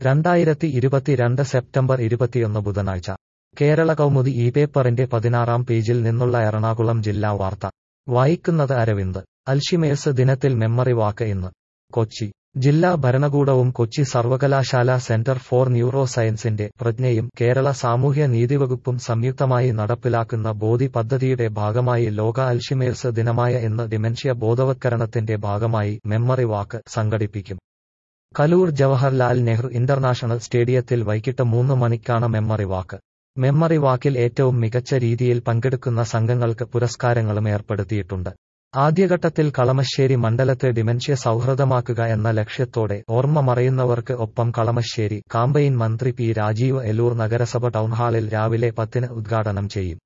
രണ്ടായിരത്തി ഇരുപത്തിരണ്ട് സെപ്റ്റംബർ ഇരുപത്തിയൊന്ന് ബുധനാഴ്ച കേരള കൗമുദി ഈ പേപ്പറിന്റെ പതിനാറാം പേജിൽ നിന്നുള്ള എറണാകുളം ജില്ലാ വാർത്ത വായിക്കുന്നത് അരവിന്ദ് അൽഷിമേഴ്സ് ദിനത്തിൽ മെമ്മറി വാക്ക് ഇന്ന് കൊച്ചി ജില്ലാ ഭരണകൂടവും കൊച്ചി സർവകലാശാല സെന്റർ ഫോർ ന്യൂറോ സയൻസിന്റെ പ്രജ്ഞയും കേരള സാമൂഹ്യ നീതിവകുപ്പും സംയുക്തമായി നടപ്പിലാക്കുന്ന ബോധി പദ്ധതിയുടെ ഭാഗമായി ലോക അൽഷിമേഴ്സ് ദിനമായ ഇന്ന് ഡിമെൻഷ്യ ബോധവത്കരണത്തിന്റെ ഭാഗമായി മെമ്മറി വാക്ക് സംഘടിപ്പിക്കും കലൂർ ജവഹർലാൽ നെഹ്റു ഇന്റർനാഷണൽ സ്റ്റേഡിയത്തിൽ വൈകിട്ട് മൂന്ന് മണിക്കാണ് മെമ്മറി വാക്ക് മെമ്മറി വാക്കിൽ ഏറ്റവും മികച്ച രീതിയിൽ പങ്കെടുക്കുന്ന സംഘങ്ങൾക്ക് പുരസ്കാരങ്ങളും ഏർപ്പെടുത്തിയിട്ടുണ്ട് ആദ്യഘട്ടത്തിൽ കളമശ്ശേരി മണ്ഡലത്തെ ഡിമെൻഷ്യ സൗഹൃദമാക്കുക എന്ന ലക്ഷ്യത്തോടെ ഓർമ്മ മറയുന്നവർക്ക് ഒപ്പം കളമശ്ശേരി കാമ്പയിൻ മന്ത്രി പി രാജീവ് എലൂർ നഗരസഭ ടൗൺഹാളിൽ രാവിലെ പത്തിന് ഉദ്ഘാടനം ചെയ്യും